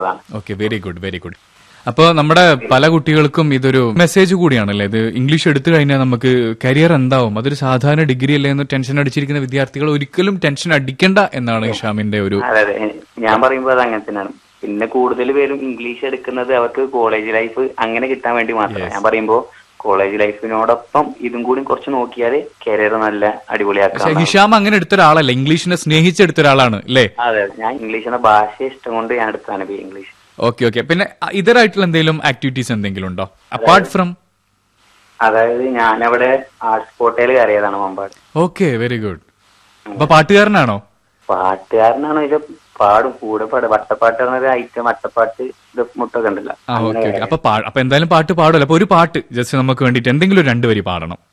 അതാണ് okay very good very good അപ്പോൾ നമ്മുടെ പല കുട്ടികൾക്കും ഇതൊരു മെസ്സേജ് കൂടിയാണല്ലേ ഇത് ഇംഗ്ലീഷ് എടുത്തു കഴിഞ്ഞാൽ നമുക്ക് കരിയർ എന്താവും അതൊരു സാധാരണ ഡിഗ്രി അല്ലേ എന്ന് ടെൻഷൻ അടിച്ചിരിക്കുന്ന വിദ്യാർത്ഥികൾ ഒരിക്കലും ടെൻഷൻ അടിക്കണ്ട എന്നാണ് ഹിഷാമിന്റെ ഒരു അതെ അതെ ഞാൻ പറയുമ്പോൾ അത് അങ്ങനെ തന്നെയാണ് പിന്നെ കൂടുതൽ പേരും ഇംഗ്ലീഷ് എടുക്കുന്നത് അവർക്ക് കോളേജ് ലൈഫ് അങ്ങനെ കിട്ടാൻ വേണ്ടി മാത്രമാണ് ഞാൻ പറയുമ്പോ കോളേജ് ലൈഫിനോടൊപ്പം ഇതും കൂടി കുറച്ച് നോക്കിയാൽ കരിയർ നല്ല പക്ഷെ അടിപൊളിയാക്കാം ഹിഷാം അങ്ങനെ എടുത്ത ഒരാളല്ല ഇംഗ്ലീഷിനെ സ്നേഹിച്ചെടുത്ത ഒരാളാണ് അല്ലേ അതെ ഞാൻ ഇംഗ്ലീഷ് എന്ന ഭാഷ ഇഷ്ടം കൊണ്ട് ഞാൻ എടുത്താണ് ബി ഇംഗ്ലീഷ് ഓക്കെ ഓക്കെ പിന്നെ അ- ഇതരായിട്ടുള്ള എന്തെങ്കിലും ആക്ടിവിറ്റീസ് എന്തെങ്കിലും ഉണ്ടോ അപ്പാർട്ട് ഫ്രം അതായത് ഞാനവിടെ ആർട്സ് കോട്ടയിൽ കയറിയതാണ് മമ്പാട് ഓക്കെ വെരി ഗുഡ് അപ്പൊ പാട്ടുകാരനാണോ പാട്ടുകാരനാണോ ഇത് പാടും കൂടെ പാടും വട്ടപ്പാട്ട് പറഞ്ഞൊരു ഐറ്റം വട്ടപ്പാട്ട് ഇത് മുട്ടൊക്കെ ഉണ്ടല്ലോ ആ ഓക്കെ ഓക്കെ അപ്പൊ പാ- അപ്പൊ എന്തായാലും പാട്ട് പാടുമല്ലോ അപ്പൊ ഒരു പാട്ട് ജസ്റ്റ് നമുക്ക് വേണ്ടിട്ട് എന്തെങ്കിലും ഒരു രണ്ടുവരി പാടണം